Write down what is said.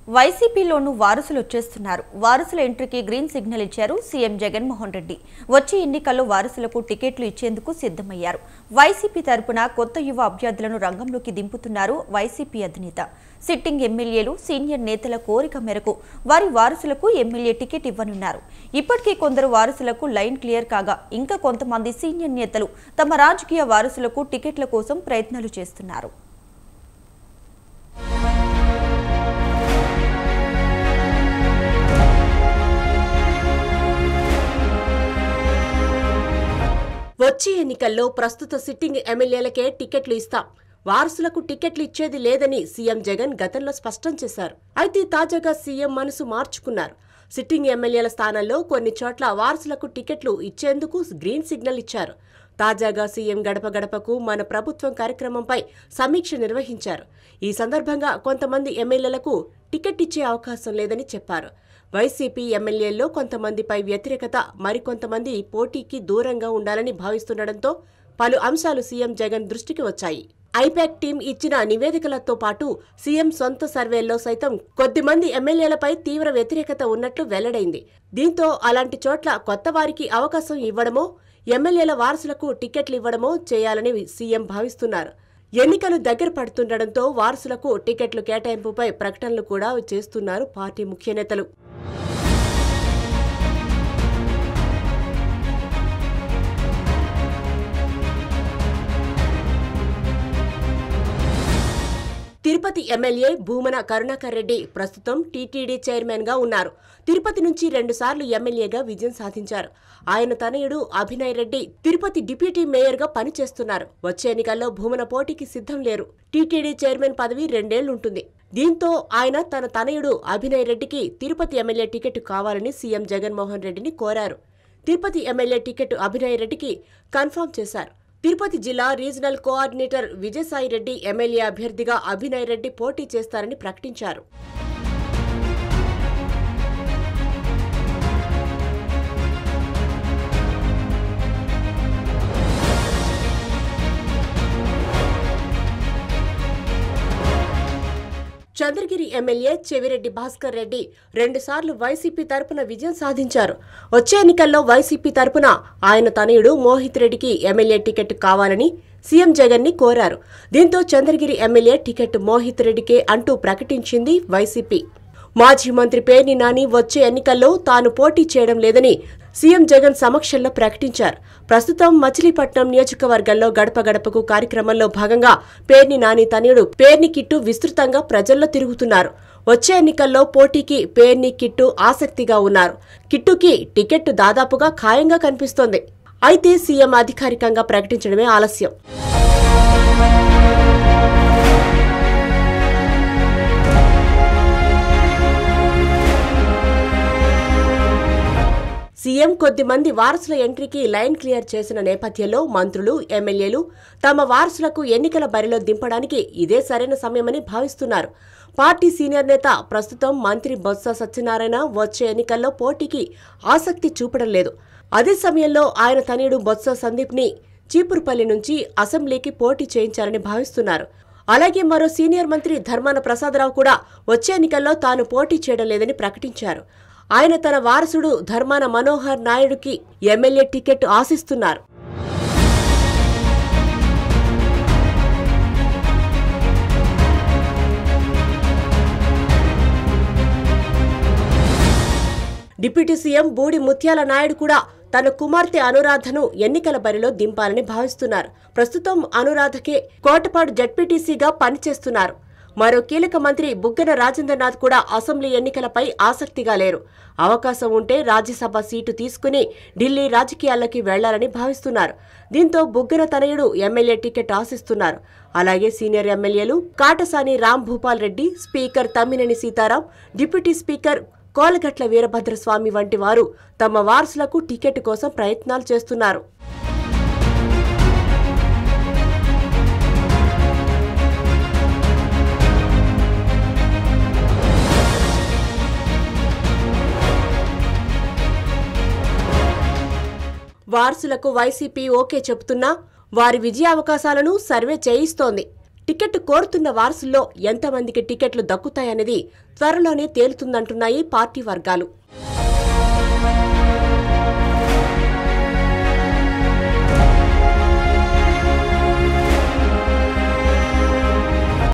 వైసీపీలోనూ వారసులు వచ్చేస్తున్నారు వారసుల ఎంట్రీకి గ్రీన్ సిగ్నల్ ఇచ్చారు సీఎం జగన్మోహన్ రెడ్డి వచ్చే ఎన్నికల్లో వారసులకు టికెట్లు ఇచ్చేందుకు సిద్ధమయ్యారు వైసీపీ తరపున కొత్త యువ అభ్యర్థులను రంగంలోకి దింపుతున్నారు వైసీపీ అధినేత సిట్టింగ్ ఎమ్మెల్యేలు సీనియర్ నేతల కోరిక మేరకు వారి వారసులకు ఎమ్మెల్యే టికెట్ ఇవ్వనున్నారు ఇప్పటికే కొందరు వారసులకు లైన్ క్లియర్ కాగా ఇంకా కొంతమంది సీనియర్ నేతలు తమ రాజకీయ వారసులకు టికెట్ల కోసం ప్రయత్నాలు చేస్తున్నారు వచ్చే ఎన్నికల్లో ప్రస్తుత సిట్టింగ్ ఎమ్మెల్యేలకే టికెట్లు ఇస్తాం వారసులకు టికెట్లు ఇచ్చేది లేదని సీఎం జగన్ గతంలో స్పష్టం చేశారు అయితే తాజాగా సీఎం మనసు మార్చుకున్నారు సిట్టింగ్ ఎమ్మెల్యేల స్థానంలో కొన్ని చోట్ల వారసులకు టికెట్లు ఇచ్చేందుకు గ్రీన్ సిగ్నల్ ఇచ్చారు తాజాగా సీఎం గడప గడపకు మన ప్రభుత్వం కార్యక్రమంపై సమీక్ష నిర్వహించారు ఈ సందర్భంగా కొంతమంది ఎమ్మెల్యేలకు టికెట్ ఇచ్చే అవకాశం లేదని చెప్పారు వైసీపీ ఎమ్మెల్యేల్లో కొంతమందిపై వ్యతిరేకత మరికొంతమంది పోటీకి దూరంగా ఉండాలని భావిస్తుండటంతో పలు అంశాలు సీఎం జగన్ దృష్టికి వచ్చాయి ఐపాక్ టీం ఇచ్చిన నివేదికలతో పాటు సీఎం సొంత సర్వేల్లో సైతం కొద్దిమంది ఎమ్మెల్యేలపై తీవ్ర వ్యతిరేకత ఉన్నట్లు వెల్లడైంది దీంతో అలాంటి చోట్ల కొత్త వారికి అవకాశం ఇవ్వడమో ఎమ్మెల్యేల వారసులకు టికెట్లు ఇవ్వడమో చేయాలని సీఎం భావిస్తున్నారు ఎన్నికలు దగ్గర పడుతుండటంతో వారసులకు టికెట్లు కేటాయింపుపై ప్రకటనలు కూడా చేస్తున్నారు పార్టీ ముఖ్య నేతలు తిరుపతి ఎమ్మెల్యే భూమన కరుణాకర్ రెడ్డి ప్రస్తుతం టీటీడీ చైర్మన్ గా ఉన్నారు తిరుపతి నుంచి రెండుసార్లు ఎమ్మెల్యేగా విజయం సాధించారు ఆయన తనయుడు అభినయ్ రెడ్డి తిరుపతి డిప్యూటీ మేయర్ గా పనిచేస్తున్నారు వచ్చే ఎన్నికల్లో భూమన పోటీకి సిద్ధం లేరు టీటీడీ చైర్మన్ పదవి రెండేళ్లుంటుంది దీంతో ఆయన తన తనయుడు అభినయ్ రెడ్డికి తిరుపతి ఎమ్మెల్యే టికెట్ కావాలని సీఎం జగన్మోహన్ రెడ్డిని కోరారు తిరుపతి ఎమ్మెల్యే టికెట్ అభినయ్ రెడ్డికి కన్ఫర్మ్ చేశారు తిరుపతి జిల్లా regional coordinator Vijayasai Reddy MLA అభ్యర్థిగా అభినయ్ రెడ్డి పోటీ చేస్తారని ప్రకటించారు చంద్రగిరి ఎమ్మెల్యే చెవిరెడ్డి భాస్కర్ రెడ్డి రెండుసార్లు వైసీపీ తరపున విజయం సాధించారు వచ్చే ఎన్నికల్లో వైసీపీ తరపున ఆయన తనయుడు మోహిత్ రెడ్డికి ఎమ్మెల్యే టికెట్ కావాలని సీఎం జగన్ ని కోరారు దీంతో చంద్రగిరి ఎమ్మెల్యే టికెట్ మోహిత్ రెడ్డికే అంటూ ప్రకటించింది వైసీపీ మాజీ మంత్రి పేర్ని నాని వచ్చే ఎన్నికల్లో తాను పోటీ చేయడం లేదని సీఎం జగన్ సమక్షంలో ప్రకటించారు ప్రస్తుతం మచిలీపట్నం నియోజకవర్గంలో గడప గడపకు కార్యక్రమంలో భాగంగా పేర్ని నాని తనయుడు పేర్ని కిట్టు విస్తృతంగా ప్రజల్లో తిరుగుతున్నారు వచ్చే ఎన్నికల్లో పోటీకి పేర్ని కిట్టు ఆసక్తిగా ఉన్నారు కిట్టుకి టికెట్ దాదాపుగా ఖాయంగా కనిపిస్తోంది అయితే సీఎం అధికారికంగా ప్రకటించడమే ఆలస్యం సీఎం కొద్దిమంది వారసుల ఎంట్రీకి లైన్ క్లియర్ చేసిన నేపథ్యంలో మంత్రులు ఎమ్మెల్యేలు తమ వారసులకు ఎన్నికల బరిలో దింపడానికి ఇదే సరైన సమయమని భావిస్తున్నారు పార్టీ సీనియర్ నేత ప్రస్తుతం మంత్రి బొత్స సత్యనారాయణ వచ్చే ఎన్నికల్లో పోటీకి ఆసక్తి చూపడం లేదు అదే సమయంలో ఆయన తనయుడు బొత్స సందీప్ని చీపురుపల్లి నుంచి అసెంబ్లీకి పోటీ చేయించాలని భావిస్తున్నారు అలాగే మరో సీనియర్ మంత్రి ధర్మాన ప్రసాదరావు కూడా వచ్చే ఎన్నికల్లో తాను పోటీ చేయడం లేదని ప్రకటించారు ఆయన తన వారసుడు ధర్మాన మనోహర్ నాయుడుకి ఎమ్మెల్యే టికెట్ ఆశిస్తున్నారు డిప్యూటీ సీఎం బూడి ముత్యాల నాయుడు కూడా తన కుమార్తె అనురాధను ఎన్నికల బరిలో దింపాలని భావిస్తున్నారు ప్రస్తుతం అనురాధకే కోటపాడు జడ్పీటీసీగా పనిచేస్తున్నారు మరో కీలక మంత్రి బుగ్గన రాజేంద్రనాథ్ కూడా అసెంబ్లీ ఎన్నికలపై ఆసక్తిగా లేరు అవకాశం ఉంటే రాజ్యసభ సీటు తీసుకుని ఢిల్లీ రాజకీయాల్లోకి వెళ్లాలని భావిస్తున్నారు దీంతో బుగ్గన తనయుడు ఎమ్మెల్యే టికెట్ ఆశిస్తున్నారు అలాగే సీనియర్ ఎమ్మెల్యేలు Katasani Ram Bhupal Reddy speaker Tammineni Sitaram deputy speaker Kolagatla Veerabhadraswamy వంటి వారు తమ వారసులకు టికెట్ కోసం ప్రయత్నాలు చేస్తున్నారు వారసులకు వైసీపీ ఓకే చెబుతున్నా వారి విజయావకాశాలను సర్వే చేయిస్తోంది టికెట్ కోరుతున్న వారసుల్లో ఎంతమందికి టికెట్లు దక్కుతాయనేది త్వరలోనే తేలుతుందంటున్నాయి పార్టీ వర్గాలు